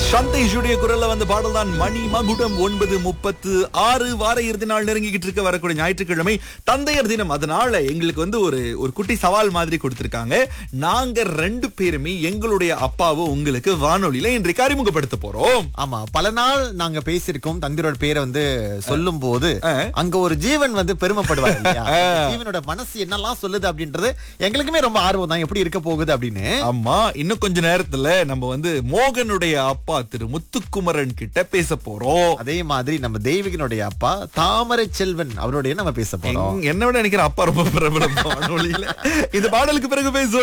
சந்தேஷுடைய குரல்ல வந்த பாடல் தான் மணி மகுடம் ஒன்பது முப்பத்து ஆறு வார இறுதி நாள் நெருங்கிக்கிட்டு இருக்க வரக்கூடிய ஞாயிற்றுக்கிழமை தந்தையர் தினம் அதனால எங்களுக்கு வந்து ஒரு ஒரு குட்டி சவால் மாதிரி கொடுத்திருக்காங்க நாங்க ரெண்டு பேருமே எங்களுடைய அப்பாவை உங்களுக்கு வானொலியில இன்றைக்கு அறிமுகப்படுத்த போறோம் ஆமா பல நாள் நாங்க பேசியிருக்கோம் தந்திரோட பேரை வந்து சொல்லும் போது அங்க ஒரு ஜீவன் வந்து பெருமைப்படுவார் இல்லையா? அந்த ஜீவனோட மனசு என்னெல்லாம் சொல்லுது அப்படின்றது எங்களுக்குமே ரொம்ப ஆர்வம் தான் எப்படி இருக்க போகுது அப்படின்னு ஆமா இன்னும் கொஞ்ச நேரத்துல நம்ம வந்து மோகனுடைய அப்பா திரு முத்துக்குமரன் கிட்ட பேச போறோம் அதே மாதிரி நம்ம தெய்வீகனுடைய அப்பா தாமரை செல்வன் அவருடைய நம்ம பேச போறோம் என்ன விட நினைக்கிற அப்பா ரொம்ப பிரபலம் வானொலியில இந்த பாடலுக்கு பிறகு பேசுவோம்